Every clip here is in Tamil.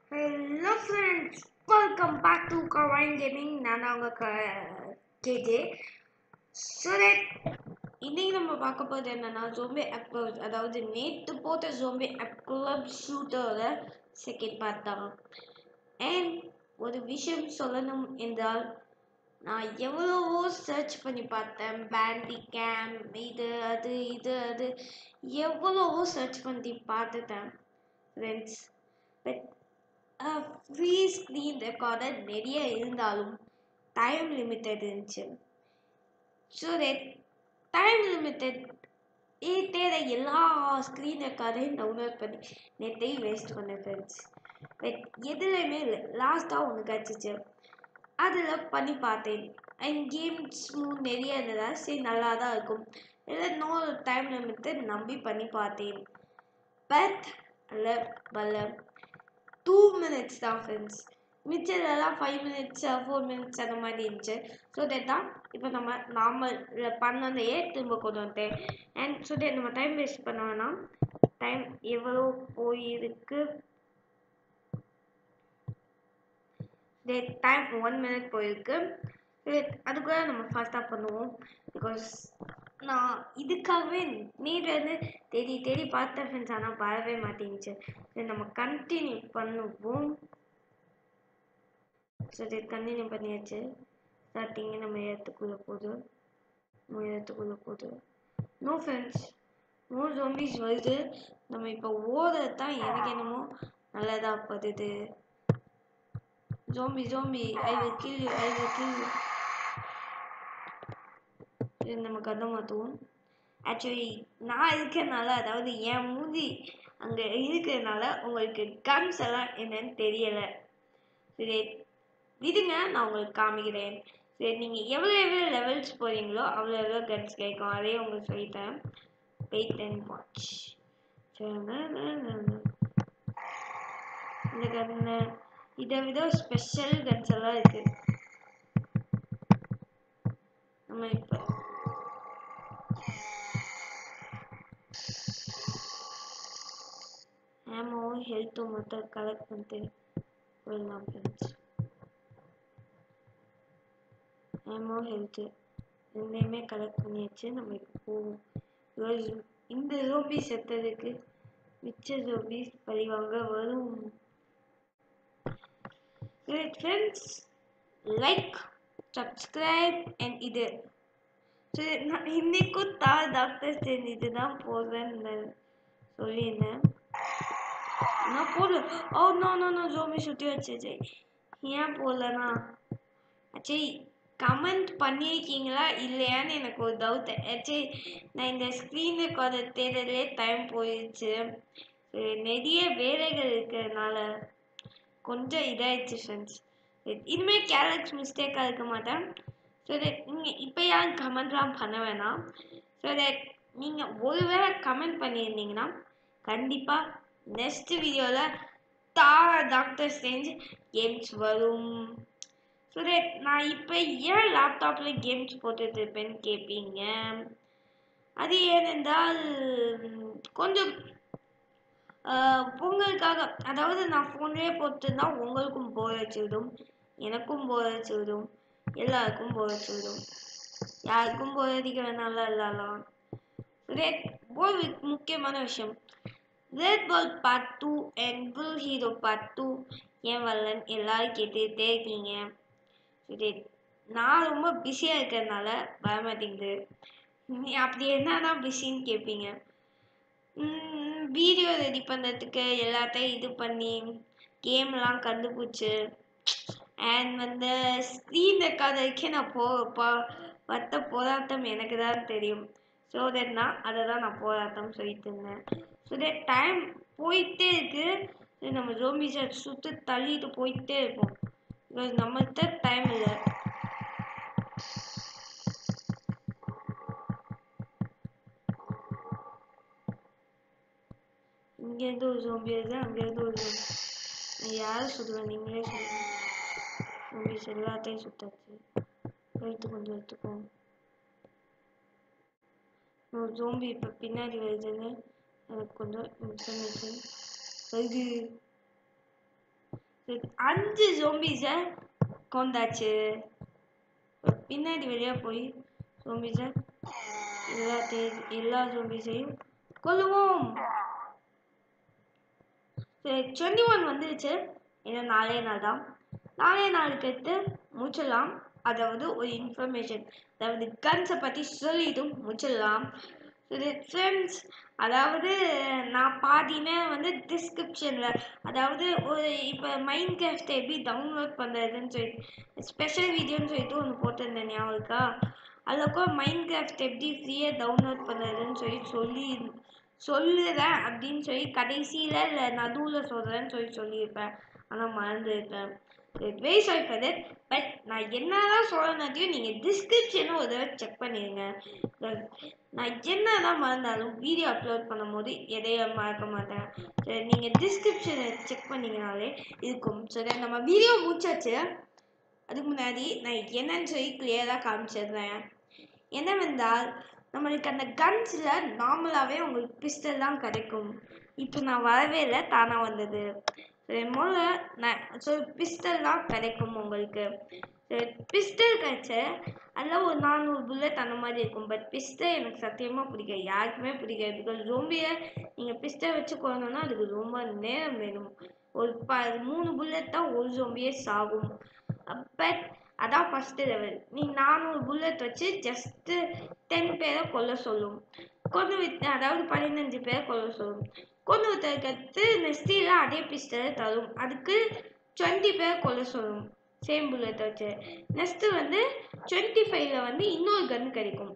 hello friends welcome back to கவாயின் கேமிங் நான் அவங்க கேஜே ஸோ தட் இன்னைக்கு நம்ம பார்க்க போகிறது என்னன்னா ஜோம்பி அப்ரோச் அதாவது நேற்று போட்ட ஜோம்பி அப்ரோச் ஷூட்டரோட செகண்ட் பார்ட் தான் அண்ட் ஒரு விஷயம் சொல்லணும் என்றால் நான் எவ்வளவோ சர்ச் பண்ணி பார்த்தேன் பேண்டி கேம் இது அது இது அது எவ்வளவோ சர்ச் பண்ணி பார்த்துட்டேன் friends but free screen recorder நிறைய இருந்தாலும் டைம் லிமிட்டட் இருந்துச்சு ஸோ தட் டைம் லிமிட்டட் தேட எல்லா ஸ்க்ரீன் ரெக்கார்டையும் டவுன்லோட் பண்ணி நெட்டையும் வேஸ்ட் பண்ணேன் ஃப்ரெண்ட்ஸ் பட் எதுலையுமே இல்லை லாஸ்ட்டாக ஒன்று கிடச்சிச்சு அதில் பண்ணி பார்த்தேன் அண்ட் கேம்ஸும் நிறைய இருந்ததா சரி நல்லா தான் இருக்கும் இல்லை நோ டைம் லிமிட்டட் நம்பி பண்ணி பார்த்தேன் பட் அல்ல வல்ல டூ மினிட்ஸ் தான் ஃப்ரெண்ட்ஸ் மிச்சதெல்லாம் ஃபைவ் மினிட்ஸ் ஃபோர் மினிட்ஸ் அந்த மாதிரி இருந்துச்சு ஸோ தட் தான் இப்போ நம்ம நார்மல் பண்ணதையே திரும்ப கொண்டு வந்தேன் அண்ட் ஸோ தட் நம்ம டைம் வேஸ்ட் பண்ண வேணாம் டைம் எவ்வளோ போயிருக்கு டைம் ஒன் மினிட் போயிருக்கு அதுக்குள்ள நம்ம ஃபாஸ்ட்டாக பண்ணுவோம் பிகாஸ் நான் இதுக்காகவே நீட்லேருந்து தேடி தேடி பார்த்தேன் ஃப்ரெண்ட்ஸ் ஆனால் வரவே மாட்டேங்குச்சு சரி நம்ம கண்டினியூ பண்ணுவோம் சரி கண்டினியூ பண்ணியாச்சு ஸ்டார்டிங்கே நம்ம இடத்துக்குள்ளே போகுது நம்ம இடத்துக்குள்ளே போகுது நோ ஃப்ரெண்ட்ஸ் நோ ஜோம்பிஸ் வருது நம்ம இப்போ ஓடுறது தான் எனக்கு என்னமோ நல்லதாக படுது zombie zombie I will kill you I will kill you இது நம்ம கதை மாற்றுவோம் ஆக்சுவலி நான் இருக்கனால அதாவது என் மூதி அங்கே இருக்கிறதுனால உங்களுக்கு கன்ஸ் எல்லாம் என்னன்னு தெரியலை சரி விடுங்க நான் உங்களுக்கு காமிக்கிறேன் சரி நீங்கள் எவ்வளோ எவ்வளோ லெவல்ஸ் போகிறீங்களோ அவ்வளோ எவ்வளோ கன்ஸ் கிடைக்கும் அதையும் உங்களுக்கு சொல்லித்தரேன் வெயிட் அண்ட் வாட்ச் இந்த கன்னு இதை விட ஸ்பெஷல் கன்ஸ் எல்லாம் இருக்கு நம்ம இப்போ ஆமாவும் ஹெல்த்தும் மொத்தம் கலெக்ட் பண்ணிட்டு போயிடலாம் ஃப்ரெண்ட்ஸ் ஆமோ ஹெல்த்து ரெண்டையுமே கலெக்ட் பண்ணியாச்சு நம்ம இப்போ போவோம் இந்த ஜோம்பி செத்ததுக்கு மிச்ச ஜோம்பிஸ் பழிவாங்க வரும் ஃப்ரெண்ட்ஸ் லைக் சப்ஸ்கிரைப் அண்ட் இது நான் இன்னைக்கும் தா டாக்டர் சேர்ந்து தான் போடுறேன்னு சொல்லியிருந்தேன் நான் போடல oh no no no zombie சுற்றி வச்சு ஏன் போடலண்ணா சரி கமெண்ட் பண்ணியிருக்கீங்களா இல்லையான்னு எனக்கு ஒரு டவுட் ஆச்சு நான் இந்த ஸ்க்ரீன் ரெக்கார்டை தேடலே டைம் போயிடுச்சு நிறைய வேலைகள் இருக்கிறதுனால கொஞ்சம் இதாகிடுச்சு ஃப்ரெண்ட்ஸ் இனிமேல் கேலக்ஸ் மிஸ்டேக்காக இருக்க மாட்டேன் ஸோ தட் நீங்கள் இப்போ யாரும் கமெண்ட்லாம் பண்ண வேணாம் ஸோ தட் நீங்கள் ஒருவேளை கமெண்ட் பண்ணியிருந்தீங்கன்னா கண்டிப்பாக நெக்ஸ்ட் வீடியோவில் தாரா டாக்டர் ஸ்ட்ரேஞ்ச் கேம்ஸ் வரும் ஸோ தட் நான் இப்போ ஏன் லேப்டாப்பில் கேம்ஸ் போட்டுட்டு இருப்பேன்னு கேட்பீங்க அது ஏனென்றால் கொஞ்சம் பொங்கலுக்காக அதாவது நான் ஃபோன்லேயே போட்டுருந்தா உங்களுக்கும் போர் வச்சுவிடும் எனக்கும் போர் வச்சுவிடும் எல்லாருக்கும் போர் வச்சுவிடும் யாருக்கும் போர் அடிக்க வேணாம்ல இல்லாலாம் ரெட் ஒரு முக்கியமான விஷயம் red ball part two and bull hero part two ஏன் வரலன்னு எல்லாரும் கேட்டுகிட்டே இருக்கீங்க சரி நான் ரொம்ப பிஸியாக இருக்கிறதுனால வர மாட்டேங்குது நீ அப்படி என்னன்னா பிஸின்னு கேட்பீங்க வீடியோ ரெடி பண்ணுறதுக்கு எல்லாத்தையும் இது பண்ணி கேம்லாம் கண்டுபிடிச்சி அண்ட் வந்து ஸ்க்ரீன் ரெக்கார்டருக்கே நான் போ பட்ட போராட்டம் எனக்கு தான் தெரியும் ஸோ தட் நான் அதை தான் நான் போராட்டம் சொல்லிட்டு இருந்தேன் ஸோ தட் டைம் போயிட்டே இருக்கு நம்ம ஜோம்பிஸை சுற்றி தள்ளிட்டு போயிட்டே இருப்போம் பிகாஸ் நம்மகிட்ட டைம் இல்லை இங்கேருந்து ஒரு ஜோம்பி வருது அங்கேருந்து ஒரு ஜோம்பி யாரை சுடுவேன் நீங்களே சொல்லுங்க ஜோம்பிஸ் எல்லாத்தையும் சுத்தாச்சு எடுத்து கொண்டு எடுத்துக்கோம் ஒரு ஜோம்பி இப்போ பின்னாடி வருதுன்னு எனக்கு கொஞ்சம் இன்ஃபர்மேஷன் வருது அஞ்சு ஜோம்பிஸை கொண்டாச்சு பின்னாடி வெளியே போய் ஜோம்பிஸை எல்லா எல்லா ஜோம்பிஸையும் கொல்லுவோம் டுவெண்ட்டி ஒன் வந்துருச்சு இன்னும் நாலே நாள் தான் நாலே நாளுக்கு எடுத்து முடிச்சிடலாம் அதாவது ஒரு இன்ஃபர்மேஷன் அதாவது கன்ஸை பற்றி சொல்லிட்டும் முடிச்சிடலாம் ஃப்ரெண்ட்ஸ் அதாவது நான் பாதினே வந்து டிஸ்கிரிப்ஷனில் அதாவது ஒரு இப்போ மைண்ட் கிராஃப்ட் எப்படி டவுன்லோட் பண்ணுறதுன்னு சொல்லிட்டு ஸ்பெஷல் வீடியோன்னு சொல்லிட்டு ஒன்று போட்டிருந்தேன் ஞாபகம் இருக்கா அதில் கூட மைண்ட் கிராஃப்ட் எப்படி ஃப்ரீயாக டவுன்லோட் பண்ணுறதுன்னு சொல்லி சொல்லி சொல்லுறேன் அப்படின்னு சொல்லி கடைசியில் இல்லை நடுவில் சொல்கிறேன்னு சொல்லி சொல்லியிருப்பேன் ஆனால் மறந்துருக்கேன் very sorry for that but நான் என்னதான் சொல்லணுத்தையும் நீங்கள் டிஸ்கிரிப்ஷனை ஒரு தடவை செக் பண்ணிடுங்க நான் என்னதான் மறந்தாலும் வீடியோ அப்லோட் பண்ணும்போது எதையும் மறக்க மாட்டேன் சரி நீங்கள் டிஸ்கிரிப்ஷனை செக் பண்ணிங்கனாலே இருக்கும் சரி நம்ம வீடியோ முடிச்சாச்சு அதுக்கு முன்னாடி நான் என்னன்னு சொல்லி கிளியராக காமிச்சிடுறேன் என்னவென்றால் நம்மளுக்கு அந்த கன்ஸில் நார்மலாகவே உங்களுக்கு பிஸ்டல் தான் கிடைக்கும் இப்போ நான் வரவே இல்லை தானாக வந்தது சரி முதல்ல நான் ஸோ பிஸ்டல் தான் கிடைக்கும் உங்களுக்கு சரி பிஸ்டல் கிடைச்ச அதில் ஒரு நானூறு புல்லட் அந்த மாதிரி இருக்கும் பட் பிஸ்டல் எனக்கு சத்தியமாக பிடிக்காது யாருக்குமே பிடிக்காது பிகாஸ் ஜோம்பியை நீங்கள் பிஸ்டல் வச்சு கொள்ளணும்னா அதுக்கு ரொம்ப நேரம் வேணும் ஒரு ப மூணு புல்லட் தான் ஒரு ஜோம்பியே சாகும் பட் அதான் ஃபஸ்ட்டு லெவல் நீ நானூறு புல்லட் வச்சு ஜஸ்ட்டு டென் பேரை கொல்ல சொல்லும் கொண்டு விட்டு அதாவது பதினஞ்சு பேரை கொல்ல சொல்லும் கொண்டு விட்டதுக்கடுத்து நெக்ஸ்டில் அதே பிஸ்டலை தரும் அதுக்கு டுவெண்ட்டி பேர் கொல்ல சொல்லும் சேம் புல்லட்டை வச்சு நெக்ஸ்ட்டு வந்து டுவெண்ட்டி ஃபைவ்ல வந்து இன்னொரு கன் கிடைக்கும்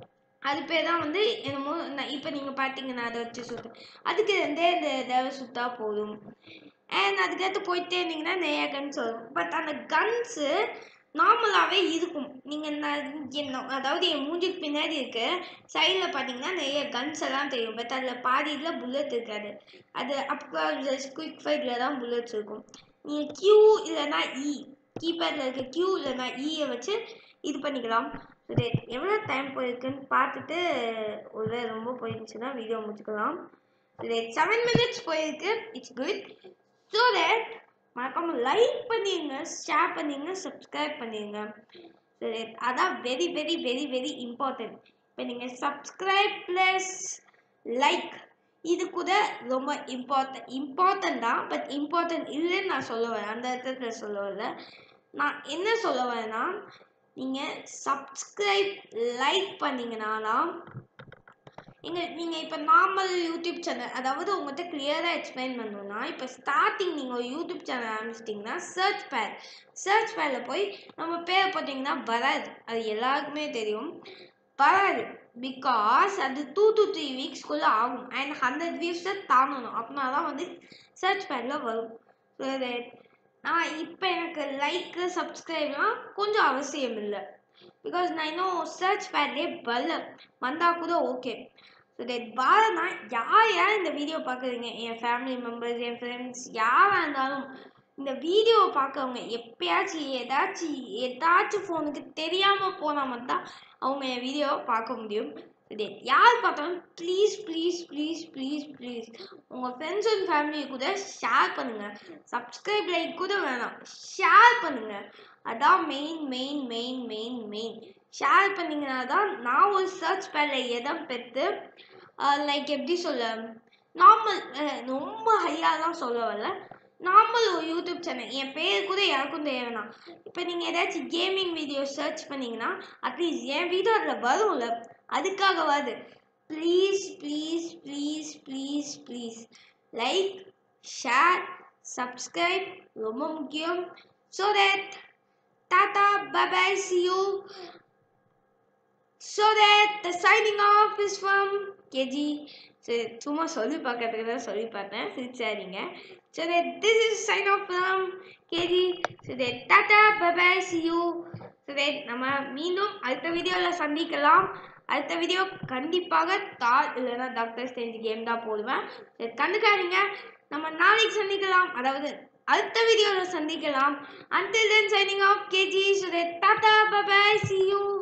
அது பேர் தான் வந்து என்னமோ நான் இப்போ நீங்கள் பார்த்தீங்கன்னா அதை வச்சு சுற்று அதுக்கு ரெண்டே இந்த தடவை சுற்றா போதும் அண்ட் அதுக்கடுத்து போயிட்டே இருந்தீங்கன்னா நிறைய கன்ஸ் வரும் பட் அந்த கன்ஸு நார்மலாகவே இருக்கும் நீங்கள் என்ன அதாவது என் மூஞ்சுக்கு பின்னாடி இருக்க சைடில் பார்த்தீங்கன்னா நிறைய கன்ஸ் எல்லாம் தெரியும் பட் அதில் பாதியில் புல்லட் இருக்காது அது அப்போ குயிக் ஃபைட்டில் தான் புல்லட்ஸ் இருக்கும் நீங்கள் கியூ இல்லைன்னா இ கீபேடில் இருக்க கியூ இல்லைன்னா இயை வச்சு இது பண்ணிக்கலாம் சரி எவ்வளோ டைம் போயிருக்குன்னு பார்த்துட்டு ஒரு ரொம்ப போயிருந்துச்சுன்னா வீடியோ முடிச்சுக்கலாம் சரி செவன் மினிட்ஸ் போயிருக்கு இட்ஸ் குட் ஸோ தட் மறக்காம லைக் பண்ணிடுங்க ஷேர் பண்ணிடுங்க சப்ஸ்கிரைப் பண்ணிடுங்க சரி அதான் very very very very important இப்போ நீங்கள் சப்ஸ்கிரைப் ப்ளஸ் லைக் இது கூட ரொம்ப இம்பார்ட்டன்ட் இம்பார்ட்டன்ட் தான் பட் இம்பார்ட்டன்ட் இல்லைன்னு நான் சொல்ல வரேன் அந்த இடத்துல சொல்ல வரல நான் என்ன சொல்ல வரேன்னா நீங்கள் சப்ஸ்கிரைப் லைக் பண்ணிங்கனாலாம் எங்கள் நீங்கள் இப்போ நார்மல் யூடியூப் சேனல் அதாவது உங்கள்கிட்ட கிளியராக எக்ஸ்பிளைன் பண்ணணும்னா இப்போ ஸ்டார்டிங் நீங்கள் ஒரு யூடியூப் சேனல் ஆரம்பிச்சிட்டிங்கன்னா சர்ச் பேட் சர்ச் பேடில் போய் நம்ம பேர் போட்டிங்கன்னா வராது அது எல்லாருக்குமே தெரியும் வராது பிகாஸ் அது டூ டு த்ரீ வீக்ஸ்க்குள்ளே ஆகும் அண்ட் ஹண்ட்ரட் வியூஸை தாண்டணும் அப்படின்னா தான் வந்து சர்ச் பேடில் வரும் நான் இப்போ எனக்கு லைக்கு சப்ஸ்கிரைப்லாம் கொஞ்சம் அவசியம் இல்லை பிகாஸ் நான் இன்னும் சர்ச் பேட்லேயே வரல வந்தால் கூட ஓகே ஸோ தட் பாரனா யார் யார் இந்த வீடியோ பார்க்குறீங்க என் ஃபேமிலி மெம்பர்ஸ் என் ஃப்ரெண்ட்ஸ் யாராக இருந்தாலும் இந்த வீடியோவை பார்க்கறவங்க எப்பயாச்சும் ஏதாச்சும் ஏதாச்சும் ஃபோனுக்கு தெரியாமல் போனால் மட்டும் அவங்க என் வீடியோவை பார்க்க முடியும் இது யார் பார்த்தாலும் please please please please please உங்கள் ஃப்ரெண்ட்ஸ் அண்ட் ஃபேமிலி கூட ஷேர் பண்ணுங்கள் சப்ஸ்கிரைப் லைக் கூட வேணாம் ஷேர் பண்ணுங்கள் அதான் main main main main main share பண்ணிங்கன்னா தான் நான் ஒரு சர்ச் பேடில் இடம் பெற்று லைக் எப்படி சொல்ல நார்மல் ரொம்ப ஹையாலாம் சொல்ல வரல நார்மல் ஒரு யூடியூப் சேனல் என் பேர் கூட யாருக்கும் தேவைனா இப்போ நீங்கள் ஏதாச்சும் கேமிங் வீடியோ சர்ச் பண்ணிங்கன்னா அட்லீஸ்ட் என் வீடியோ அதில் வரும்ல அதுக்காக வருது please please please please please like share subscribe ரொம்ப முக்கியம் so that tata bye bye see you so that the signing off is from KG சரி சும்மா சொல்லி பார்க்கறதுக்கு தான் சொல்லி பார்த்தேன் சிரிச்சாதீங்க so that this is sign off from KG so that tata bye bye see you so that நம்ம மீண்டும் அடுத்த வீடியோவில் சந்திக்கலாம் அடுத்த வீடியோ கண்டிப்பாக தால் இல்லைன்னா டாக்டர் ஸ்டேஞ்ச் கேம் தான் போடுவேன் சரி கண்டுக்காதீங்க நம்ம நாளைக்கு சந்திக்கலாம் அதாவது அடுத்த வீடியோவில் சந்திக்கலாம் until then signing off kg so that tata bye bye see you